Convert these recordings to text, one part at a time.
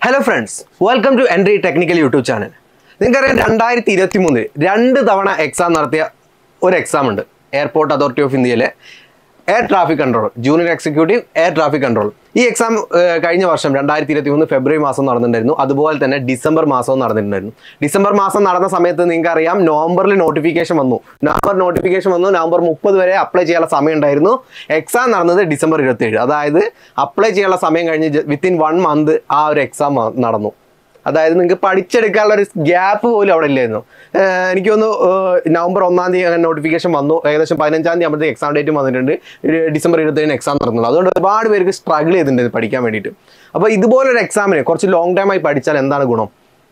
hello friends welcome to Entri technical YouTube channel നിങ്ങൾക്കറിയാം രണ്ടായിരത്തി ഇരുപത്തി മൂന്നിൽ രണ്ട് തവണ എക്സാം നടത്തിയ ഒരു എക്സാം ഉണ്ട് എയർപോർട്ട് അതോറിറ്റി ഓഫ് ഇന്ത്യയിലെ air traffic control junior executive air traffic control ഈ എക്സാം കഴിഞ്ഞ വർഷം രണ്ടായിരത്തി ഇരുപത്തി മൂന്ന് ഫെബ്രുവരി മാസം നടന്നിട്ടുണ്ടായിരുന്നു അതുപോലെ തന്നെ ഡിസംബർ മാസവും നടന്നിട്ടുണ്ടായിരുന്നു ഡിസംബർ മാസം നടന്ന സമയത്ത് നിങ്ങൾക്ക് അറിയാം നവംബറിൽ നോട്ടിഫിക്കേഷൻ വന്നു നവംബർ നോട്ടിഫിക്കേഷൻ വന്നു നവംബർ മുപ്പത് വരെ അപ്ലൈ ചെയ്യാനുള്ള സമയം ഉണ്ടായിരുന്നു എക്സാം നടന്നത് ഡിസംബർ ഇരുപത്തേഴ് അതായത് അപ്ലൈ ചെയ്യാനുള്ള സമയം കഴിഞ്ഞ് വിത്തിൻ വൺ മന്ത് ആ ഒരു എക്സാം നടന്നു അതായത് നിങ്ങൾക്ക് പഠിച്ചെടുക്കാനുള്ള ഒരു ഗ്യാപ്പ് പോലും അവിടെ ഇല്ലായിരുന്നു ഏഹ് എനിക്ക് തോന്നുന്നു ഏഹ് നവംബർ ഒന്നാം തീയതി അങ്ങനെ നോട്ടിഫിക്കേഷൻ വന്നു ഏകദേശം പതിനഞ്ചാം തീയതി ആകുമ്പോഴത്തേക്ക് എക്സാം ഡേറ്റ് വന്നിട്ടുണ്ട് ഒരു ഡിസംബർ ഇരുപത്തേഴിന് എക്സാം നടന്നു അതുകൊണ്ട് ഒരുപാട് പേർക്ക് സ്ട്രഗിൾ ചെയ്തിട്ടുണ്ട് ഇത് പഠിക്കാൻ വേണ്ടിയിട്ട് അപ്പോൾ ഇതുപോലൊരു എക്സാമിന് കുറച്ച് ലോങ് ടൈം ആയി പഠിച്ചാൽ എന്താണ് ഗുണം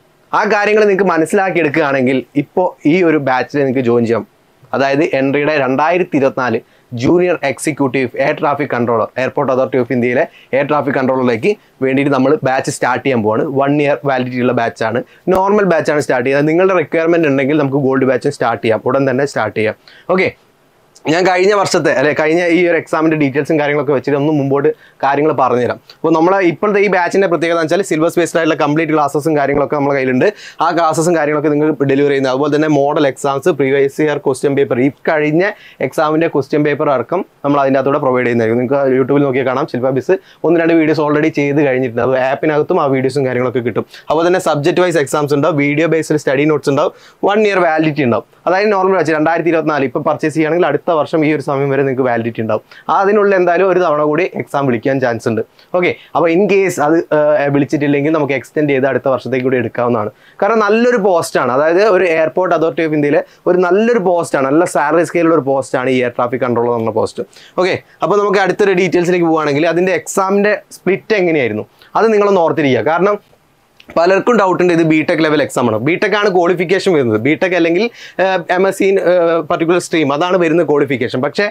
ആ കാര്യങ്ങൾ നിങ്ങൾക്ക് മനസ്സിലാക്കി എടുക്കുകയാണെങ്കിൽ ഇപ്പോൾ ഈ ഒരു ബാച്ചിൽ നിങ്ങൾക്ക് ജോയിൻ ചെയ്യാം അതായത് എൻട്രിയുടെ രണ്ടായിരത്തി ഇരുപത്തിനാല് junior executive air traffic controller airport authority of ഇന്ത്യയിലെ എയർ ട്രാഫിക് കൺട്രോളറിലേക്ക് വേണ്ടിയിട്ട് നമ്മൾ ബാച്ച് സ്റ്റാർട്ട് ചെയ്യാൻ പോവാണ് വൺ ഇയർ വാലിഡിറ്റി ഉള്ള ബാച്ചാണ് നോർമൽ ബാച്ചാണ് സ്റ്റാർട്ട് ചെയ്യുന്നത് നിങ്ങളുടെ റിക്വയർമെൻറ്റ് ഉണ്ടെങ്കിൽ നമുക്ക് ഗോൾഡ് ബാച്ച് സ്റ്റാർട്ട് ചെയ്യാം ഉടൻ തന്നെ സ്റ്റാർട്ട് ചെയ്യാം ഓക്കെ ഞാൻ കഴിഞ്ഞ വർഷത്തെ അല്ലെ കഴിഞ്ഞ ഈ ഒരു എക്സാമിന്റെ ഡീറ്റെയിൽസും കാര്യങ്ങളൊക്കെ വെച്ചിട്ട് ഒന്ന് മുമ്പോട്ട് കാര്യങ്ങൾ പറഞ്ഞുതരാം അപ്പോൾ നമ്മളെ ഇപ്പോഴത്തെ ഈ ബാച്ചിന്റെ പ്രത്യേകത എന്ന് വെച്ചാൽ സിലബസ് ബേസ്ഡ് ആയിട്ടുള്ള കംപ്ലീറ്റ് ക്ലാസ്സസും കാര്യങ്ങളൊക്കെ നമ്മുടെ കയ്യിലുണ്ട് ആ ക്ലാസ്സസും കാര്യങ്ങളൊക്കെ നിങ്ങൾ ഡെലിവറി ചെയ്യുന്നത് അതുപോലെ തന്നെ model exams previous year question paper ഈ കഴിഞ്ഞ എക്സാമിന്റെ ക്വസ്റ്റ്യൻ പേപ്പർ അടക്കം നമ്മൾ അതിൻ്റെ അകത്തൂടെ പ്രൊവൈഡ് ചെയ്യുന്നതായിരിക്കും നിങ്ങൾക്ക് യൂട്യൂബിൽ നോക്കിയാൽ കാണാം ശില്പ ബിസ് ഒന്ന് രണ്ട് വീഡിയോസ് ഓൾറെഡി ചെയ്ത് കഴിഞ്ഞിട്ടുണ്ട് അത് ആപ്പിനകത്തും ആ വീഡിയോസും കാര്യങ്ങളൊക്കെ കിട്ടും അതുപോലെ തന്നെ സബ്ജക്ട് വൈസ് എക്സാംസ് ഉണ്ടാവും വീഡിയോ ബേസ്ഡ് സ്റ്റഡി നോട്ട്സ് ഉണ്ടാവും വൺ ഇയർ വാലിഡിറ്റി ഉണ്ടാവും അതായത് നോർമൽ വെച്ച് രണ്ടായിരത്തി ഇരുപത്തിനാല് ഇപ്പോൾ പർച്ചേസ് ചെയ്യുകയാണെങ്കിൽ അടുത്ത വർഷം ഈ ഒരു സമയം വരെ നിങ്ങൾക്ക് വാലിഡിറ്റി ഉണ്ടാവും അതിനുള്ളിൽ എന്തായാലും ഒരു തവണ കൂടി എക്സാം വിളിക്കാൻ ചാൻസ് ഉണ്ട് ഓക്കെ അപ്പോൾ ഇൻ കേസ് അത് ഏർ, വിളിച്ചിട്ടില്ലെങ്കിൽ നമുക്ക് എക്സ്റ്റെൻഡ് ചെയ്ത് അടുത്ത വർഷത്തേക്ക് കൂടി എടുക്കാവുന്നതാണ് കാരണം നല്ലൊരു പോസ്റ്റാണ് അതായത് ഒരു എയർപോർട്ട് അതോറിറ്റി ഓഫ് ഇന്ത്യയിലെ ഒരു നല്ലൊരു പോസ്റ്റാണ് നല്ല സാലറി സ്കെയിലുള്ള ഒരു പോസ്റ്റാണ് ഈ എയർ ട്രാഫിക് കൺട്രോളർ എന്ന പോസ്റ്റ് ഓക്കെ അപ്പോൾ നമുക്ക് അടുത്തൊരു ഡീറ്റെയിൽസിലേക്ക് പോവുകയാണെങ്കിൽ അതിൻ്റെ എക്സാമിൻ്റെ സ്പ്ലിറ്റ് എങ്ങനെയായിരുന്നു അത് നിങ്ങളൊന്ന് ഓർത്തിരിക്കുക കാരണം പലർക്കും ഡൗട്ട് ഉണ്ട് ഇത് ബിടെക് ലെവൽ എക്സാം ആണ് ബിടെക് ആണ് ക്വാളിഫിക്കേഷൻ വരുന്നത് ബിടെക് അല്ലെങ്കിൽ M S C particular stream അതാണ് വരുന്ന ക്വാളിഫിക്കേഷൻ പക്ഷേ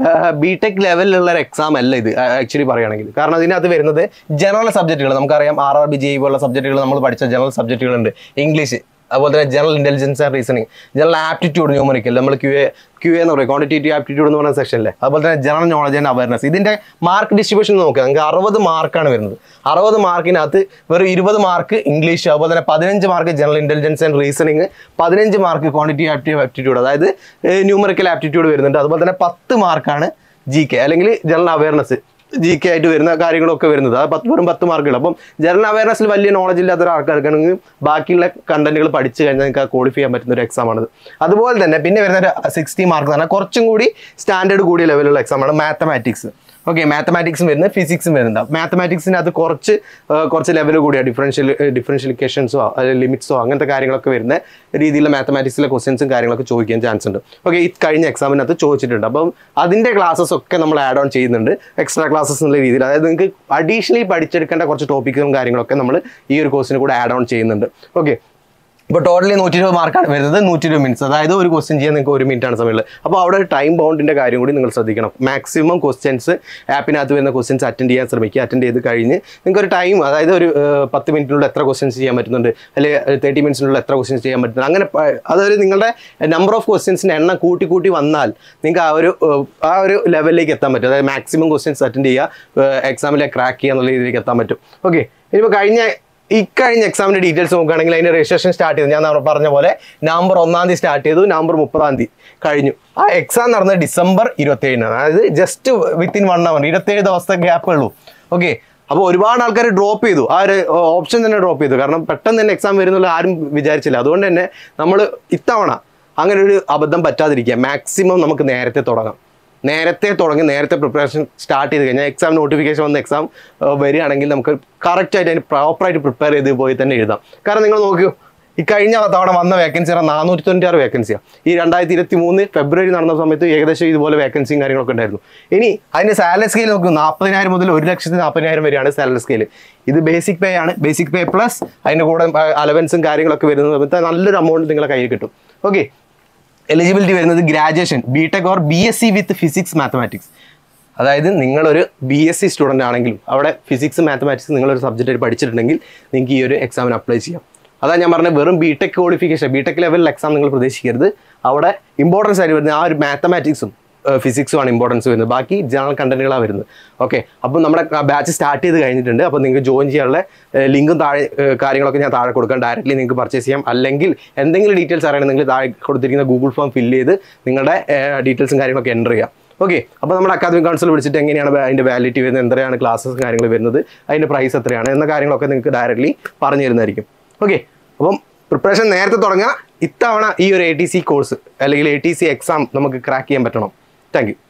ബിടെക് ലെവലിലുള്ള ഒരു എക്സാം അല്ല ഇത് ആക്ച്വലി പറയുകയാണെങ്കിൽ കാരണം ഇതിനകത്ത് വരുന്നത് ജനറൽ സബ്ജക്റ്റുകൾ നമുക്കറിയാം ആർ ആർ ബി ജെ പോലുള്ള സബ്ജക്റ്റുകൾ നമ്മൾ പഠിച്ച ജനറൽ സബ്ജക്റ്റുകളുണ്ട് ഇംഗ്ലീഷ് അതുപോലെ തന്നെ general intelligence and reasoning general aptitude numerical നമ്മൾ ക്യു എ ക്യു എന്ന് പറയും ക്വാണ്ടിറ്റേറ്റീവ് ആപ്റ്റിറ്റ്യൂഡ് എന്ന് പറയുന്ന സെക്ഷനിലെ അതുപോലെ തന്നെ ജനറൽ നോളജ് ആൻഡ് അവയർനെസ് ഇതിൻ്റെ മാർക്ക് ഡിസ്ട്രിബ്യൂഷൻ നോക്കുക നിങ്ങൾക്ക് അറുപത് മാർക്കാണ് വരുന്നത് അറുപത് മാർക്കിനകത്ത് വെറും ഇരുപത് മാർക്ക് ഇംഗ്ലീഷ് അതുപോലെ തന്നെ പതിനഞ്ച് mark general intelligence and reasoning പതിനഞ്ച് മാർക്ക് ക്വാണ്ടിറ്റീവ് ആപ്റ്റീവ് ആപ്റ്റിറ്റ്യൂഡ് അതായത് ന്യൂമറിക്കൽ ആപ്റ്റിറ്റ്യൂഡ് വരുന്നുണ്ട് അതുപോലെ തന്നെ പത്ത് മാർക്കാണ് ജി കെ അല്ലെങ്കിൽ ജനറൽ അവയർനെസ് ജി കെ ആയിട്ട് വരുന്ന കാര്യങ്ങളൊക്കെ വരുന്നത് അത് പത്ത് വെറും പത്ത് മാർക്കുകൾ അപ്പം ജനറൽ അവയർനെസ്സിൽ വലിയ നോളജ് ഇല്ലാത്ത ഒരാൾക്കാർക്കാണെങ്കിൽ ബാക്കിയുള്ള കണ്ടന്റുകൾ പഠിച്ചു കഴിഞ്ഞാൽ നിങ്ങൾക്ക് ക്വാളിഫൈ ചെയ്യാൻ പറ്റുന്ന ഒരു എക്സാമാണത് അതുപോലെ തന്നെ പിന്നെ വരുന്ന ഒരു സിക്സ്റ്റി മാർക്ക് എന്ന് പറഞ്ഞാൽ കുറച്ചും കൂടി സ്റ്റാൻഡേർഡ് കൂടിയ ലെവലുള്ള എക്സാമാണ് മാത്തമാറ്റിക്സ് ഓക്കെ മാത്തമാറ്റിക്സും വരുന്നത് ഫിസിക്സും വരുന്നുണ്ട് മാത്തമാറ്റിക്സിന് അത് കുറച്ച് ആ, കുറച്ച് ലെവൽ കൂടിയാണ് ഡിഫറൻഷ്യൽ ഡിഫറൻഷ്യലിക്കേഷൻസോ അല്ലെങ്കിൽ ലിമിറ്റ്സോ അങ്ങനത്തെ കാര്യങ്ങളൊക്കെ വരുന്ന രീതിയിലുള്ള മാത്തമാറ്റിക്സിലെ ക്വസ്റ്റ്യൻസും കാര്യങ്ങളൊക്കെ ചോദിക്കാൻ ചാൻസ് ഉണ്ട് ഓക്കെ ഈ കഴിഞ്ഞ എക്സാമിനകത്ത് ചോദിച്ചിട്ടുണ്ട് അപ്പം അതിൻ്റെ ക്ലാസ്സസ് ഒക്കെ നമ്മൾ ആഡ് ഓൺ ചെയ്യുന്നുണ്ട് എക്സ്ട്രാ ക്ലാസ്സസ് എന്നുള്ള രീതിയിൽ അതായത് നിങ്ങൾക്ക് അഡീഷണലി പഠിച്ചെടുക്കേണ്ട കുറച്ച് ടോപ്പിക്കുകളും കാര്യങ്ങളൊക്കെ നമ്മൾ ഈ ഒരു കോഴ്സിന് കൂടെ ആഡ് ഓൺ ചെയ്യുന്നുണ്ട് ഓക്കെ ഇപ്പോൾ ടോട്ടലി നൂറ്റി ഇരുപത് മാർക്കാണ് വരുന്നത് നൂറ്റി ഇരുപത് മിനിറ്റ്സ് അതായത് ഒരു ക്വസ്റ്റ്യൻ ചെയ്യാൻ നിങ്ങൾക്ക് ഒരു മിനിറ്റ് ആണ് സമയമുള്ളത് അപ്പോൾ അവിടെ ഒരു ടൈം ബൗണ്ടിൻ്റെ കാര്യം കൂടി നിങ്ങൾ ശ്രദ്ധിക്കണം മാക്സിമം ക്വസ്റ്റ്യൻസ് ആപ്പിനകത്ത് വരുന്ന ക്വസ്റ്റ്യൻസ് അറ്റൻഡ് ചെയ്യാൻ ശ്രമിക്കുക അറ്റൻഡ് ചെയ്ത് കഴിഞ്ഞ് നിങ്ങൾക്ക് ഒരു ടൈം അതായത് ഒരു ഏർ, പത്ത് മിനിറ്റിനുള്ളിൽ എത്ര ക്വസ്റ്റ്യൻസ് ചെയ്യാൻ പറ്റുന്നുണ്ട് അല്ലെങ്കിൽ തേർട്ടി മിനിറ്റ്സിനുള്ളിൽ എത്ര ക്വസ്റ്റ്യൻസ് ചെയ്യാൻ പറ്റുന്നുണ്ട് അങ്ങനെ പ- അതൊരു നിങ്ങളുടെ നമ്പർ ഓഫ് ക്വസ്റ്റ്യൻസിൻ്റെ എണ്ണം കൂട്ടി കൂട്ടി വന്നാൽ നിങ്ങൾക്ക് ആ ഒരു ഏർ, ആ ഒരു ലെവലിലേക്ക് എത്താൻ പറ്റും അതായത് മാക്സിമം ക്വസ്റ്റ്യൻസ് അറ്റൻഡ് ചെയ്യുക എക്സാമിലെ ക്രാക്ക് ചെയ്യുക എന്നുള്ള രീതിയിലേക്ക് എത്താൻ പറ്റും ഓക്കെ ഇനിയിപ്പോൾ കഴിഞ്ഞ ഇക്കഴിഞ്ഞ എക്സാമിന്റെ ഡീറ്റെയിൽസ് നോക്കുകയാണെങ്കിൽ അതിന്റെ രജിസ്ട്രേഷൻ സ്റ്റാർട്ട് ചെയ്തു ഞാൻ നേരത്തെ പറഞ്ഞ പോലെ നവംബർ ഒന്നാം തീയതി സ്റ്റാർട്ട് ചെയ്തു നവംബർ മുപ്പതാം തീയതി കഴിഞ്ഞു ആ എക്സാം നടന്നത് ഡിസംബർ ഇരുപത്തേഴിനാണ് അതായത് ജസ്റ്റ് വിത്തിൻ വൺ അവർ ഇരുപത്തേഴ് ദിവസത്തെ ഗ്യാപ്പേ ഉള്ളൂ ഓക്കെ അപ്പോൾ ഒരുപാട് ആൾക്കാർ ഡ്രോപ്പ് ചെയ്തു ആ ഒരു ഓപ്ഷൻ തന്നെ ഡ്രോപ്പ് ചെയ്തു കാരണം പെട്ടെന്ന് തന്നെ എക്സാം വരുന്നുള്ള ആരും വിചാരിച്ചില്ല അതുകൊണ്ട് തന്നെ നമ്മൾ ഇത്തവണ അങ്ങനെ ഒരു അബദ്ധം പറ്റാതിരിക്കുക മാക്സിമം നമുക്ക് നേരത്തെ തുടങ്ങാം നേരത്തെ തുടങ്ങി നേരത്തെ പ്രിപ്പറേഷൻ സ്റ്റാർട്ട് ചെയ്ത് കഴിഞ്ഞാൽ എക്സാം നോട്ടിഫിക്കേഷൻ വന്ന എക്സാം വരികയാണെങ്കിൽ നമുക്ക് കറക്റ്റായിട്ട് അതിന് പ്രോപ്പറായിട്ട് പ്രിപ്പയർ ചെയ്ത് പോയി തന്നെ എഴുതാം കാരണം നിങ്ങൾ നോക്കൂ ഈ കഴിഞ്ഞ തവണ വന്ന വേക്കൻസി പറഞ്ഞാൽ നാനൂറ്റി തൊണ്ണൂറ്റി ആറ് വേക്കൻസിയാണ് ഈ രണ്ടായിരത്തി ഇരുപത്തി മൂന്ന് ഫെബ്രുവരി നടന്ന സമയത്ത് ഏകദേശം ഇതുപോലെ വേക്കൻസിയും കാര്യങ്ങളൊക്കെ ഉണ്ടായിരുന്നു ഇനി അതിൻ്റെ സാലറി സ്കെയിൽ നോക്കും നാൽപ്പതിനായിരം മുതൽ ഒരു ലക്ഷത്തി നാൽപ്പതിനായിരം വരെയാണ് സാലറി സ്കെയിൽ ഇത് ബേസിക് പേ ആണ് ബേസിക് പേ പ്ലസ് അതിൻ്റെ കൂടെ അലവൻസും കാര്യങ്ങളൊക്കെ വരുന്ന സമയത്ത് നല്ലൊരു എമൗണ്ട് നിങ്ങളെ കയ്യിൽ കിട്ടും ഓക്കെ എലിജിബിലിറ്റി വരുന്നത് graduation B tech or B S C with physics mathematics അതായത് നിങ്ങളൊരു ബി എസ് സി സ്റ്റുഡൻ്റ് ആണെങ്കിലും അവിടെ ഫിസിക്സ് മാത്തമാറ്റിക്സ് നിങ്ങളൊരു സബ്ജക്റ്റ് പഠിച്ചിട്ടുണ്ടെങ്കിൽ നിങ്ങൾക്ക് ഈ ഒരു എക്സാമിന് അപ്ലൈ ചെയ്യാം അതാ ഞാൻ പറഞ്ഞത് വെറും B tech qualification B tech ലെവലിൽ എക്സാം നിങ്ങൾ പ്രതീക്ഷിക്കരുത് അവിടെ ഇമ്പോർട്ടൻസ് ആയിട്ട് വരുന്നത് ആ ഒരു മാത്തമാറ്റിക്സും ഫിസിക്സും ആണ് ഇമ്പോർട്ടൻസ് വരുന്നത് ബാക്കി ജനറൽ കണ്ടന്റുകളാണ് വരുന്നത് ഓക്കെ അപ്പോൾ നമ്മുടെ ബാച്ച് സ്റ്റാർട്ട് ചെയ്ത് കഴിഞ്ഞിട്ടുണ്ട് അപ്പോൾ നിങ്ങൾക്ക് ജോയിൻ ചെയ്യാനുള്ള ലിങ്കും താഴെ ഏഹ്, കാര്യങ്ങളൊക്കെ ഞാൻ താഴെ കൊടുക്കാം ഡയറക്റ്റ്ലി നിങ്ങൾക്ക് പർച്ചേസ് ചെയ്യാം അല്ലെങ്കിൽ എന്തെങ്കിലും ഡീറ്റെയിൽസ് അറിയണമെങ്കിൽ താഴെ കൊടുത്തിരിക്കുന്ന ഗൂഗിൾ ഫോം ഫില്ല് ചെയ്ത് നിങ്ങളുടെ ഡീറ്റെയിൽസും കാര്യങ്ങളൊക്കെ എൻ്റർ ചെയ്യാം ഓക്കെ അപ്പോൾ നമ്മുടെ അക്കാദമിക് കൗൺസിൽ വിളിച്ചിട്ട് എങ്ങനെയാണ് ബ- അതിൻ്റെ വാലിഡിറ്റി വരുന്നത് എന്തൊക്കെയാണ് ക്ലാസ്സസ് കാര്യങ്ങൾ വരുന്നത് അതിൻ്റെ പ്രൈസ് എത്രയാണ് എന്ന കാര്യങ്ങളൊക്കെ നിങ്ങൾക്ക് ഡയറക്റ്റ്ലി പറഞ്ഞു തരുന്നതായിരിക്കും ഓക്കെ അപ്പം പ്രിപ്പറേഷൻ നേരത്തെ തുടങ്ങുക ഇത്തവണ ഈ ഒരു എ ടി സി കോഴ്സ് അല്ലെങ്കിൽ എ ടി സി എക്സാം നമുക്ക് ക്രാക്ക് ചെയ്യാൻ പറ്റണം താങ്ക് യു